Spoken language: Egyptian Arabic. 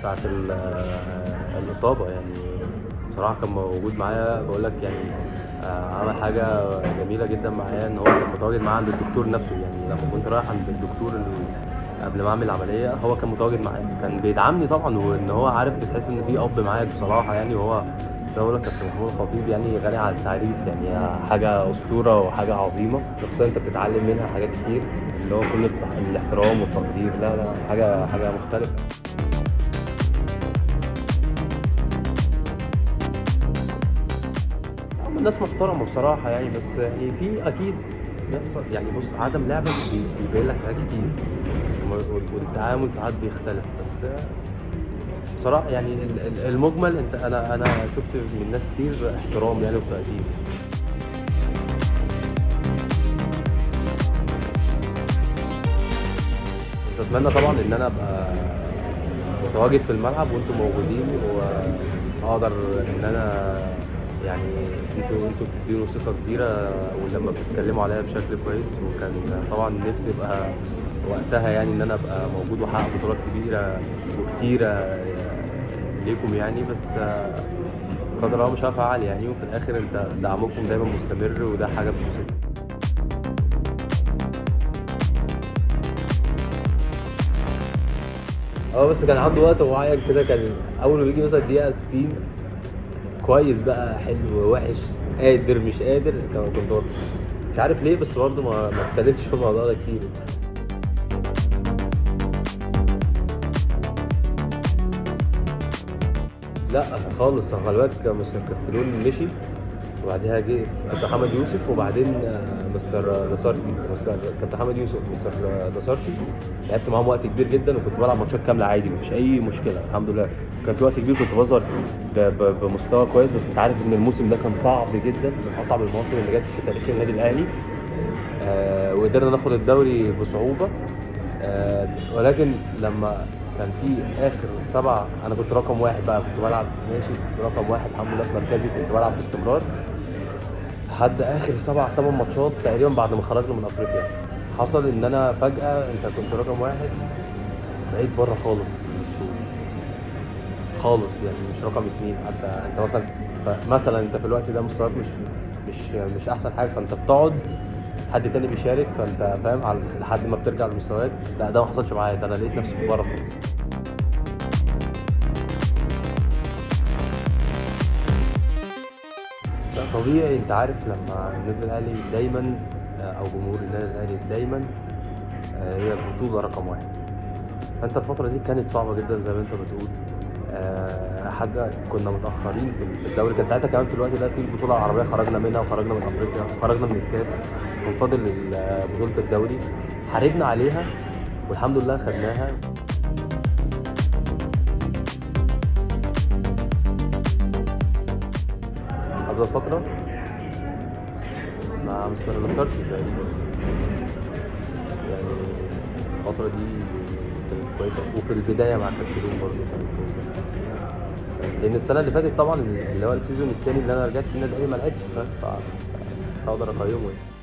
بتاعت ال- آه، الاصابه يعني بصراحه كان موجود معايا بقول لك يعني آه، عمل حاجه جميله جدا معايا ان هو كان متواجد معايا عند الدكتور نفسه يعني لما كنت رايح عند الدكتور ال- قبل ما اعمل العمليه هو كان متواجد معايا كان بيدعمني طبعا وان هو عارف بتحس ان في اب معاك بصراحه يعني وهو زي ما بقول لك كابتن محمود الخطيب يعني غني عن التعريف يعني حاجه اسطوره وحاجه عظيمه شخصيه انت بتتعلم منها حاجات كتير اللي هو كل الت- الاحترام والتقدير لا لا حاجه حاجه مختلفه هم الناس محترمه بصراحه يعني بس يعني في اكيد بيحصل يعني بص عدم لعبك بي- بيبين لك حاجات كتير وال- والتعامل ساعات بيختلف بس بصراحه يعني ال- ال- المجمل انت انا انا شفت من ناس كتير احترام يعني وتقدير بس اتمنى طبعا ان انا ابقى متواجد في الملعب وانتم موجودين واقدر ان انا يعني انتوا انتوا بتدينوا ثقه كبيره ولما بتتكلموا عليا بشكل كويس وكان طبعا نفسي ابقى وقتها يعني ان انا ابقى موجود واحقق بطولات كبيره وكتيره ليكم يعني بس قدر الله مش هفعل يعني وفي الاخر انت دعمكم دايما مستمر وده حاجه بتبسطني اه بس كان عنده وقت معين كده كان اول ما بيجي مثلا دقيقه 60 كويس بقى حلو وحش قادر مش قادر كان كنت برضه مش عارف ليه بس برضه ما ما اتكلمتش في الموضوع ده كتير لا خالص خلي بالك مستر كاستلون مشي وبعدها جه كابتن محمد يوسف وبعدين آه، مستر دسارتي مستر كابتن محمد يوسف مستر دسارتي لعبت معاهم وقت كبير جدا وكنت بلعب ماتشات كامله عادي مفيش اي مشكله الحمد لله كان في وقت كبير كنت بظهر ب- ب- بمستوى كويس بس انت عارف ان الموسم ده كان صعب جدا من اصعب المواسم اللي جت في تاريخ النادي الاهلي آه وقدرنا ناخد الدوري بصعوبه آه ولكن لما كان في اخر سبع انا كنت رقم واحد بقى كنت بلعب ماشي كنت رقم واحد الحمد لله في مركزي كنت بلعب باستمرار لحد اخر سبع ثمان ماتشات تقريبا بعد ما خرجنا من افريقيا حصل ان انا فجاه انت كنت رقم واحد بقيت بره خالص خالص يعني مش رقم اثنين حتى انت مثلا مثلا انت في الوقت ده مستواك مش مش مش احسن حاجه فانت بتقعد حد تاني بيشارك فانت فاهم على- لحد ما بترجع لمستواك لا ده ما حصلش معايا ده انا لقيت نفسي في بره خالص لا طبيعي انت عارف لما النادي الاهلي دايما آه، او جمهور النادي الاهلي دايما آه، هي البطوله رقم واحد فانت الفتره دي كانت صعبه جدا زي ما انت بتقول آه، حد كنا متاخرين في الدوري كان ساعتها كمان في الوقت ده في البطوله العربيه خرجنا منها وخرجنا من افريقيا وخرجنا من الكاس كان فاضل ال- بطوله الدوري حاربنا عليها والحمد لله خدناها قبل فترة مع مستر نصرتي تقريبا يعني الفترة دي كانت كويسة وفي البداية مع كابتن برضه كانت كويسة لأن السنة اللي فاتت طبعا اللي هو السيزون الثاني اللي أنا رجعت فيه النادي الأهلي ما لعبتش فاهم؟ ف- فأقدر أقيمه يعني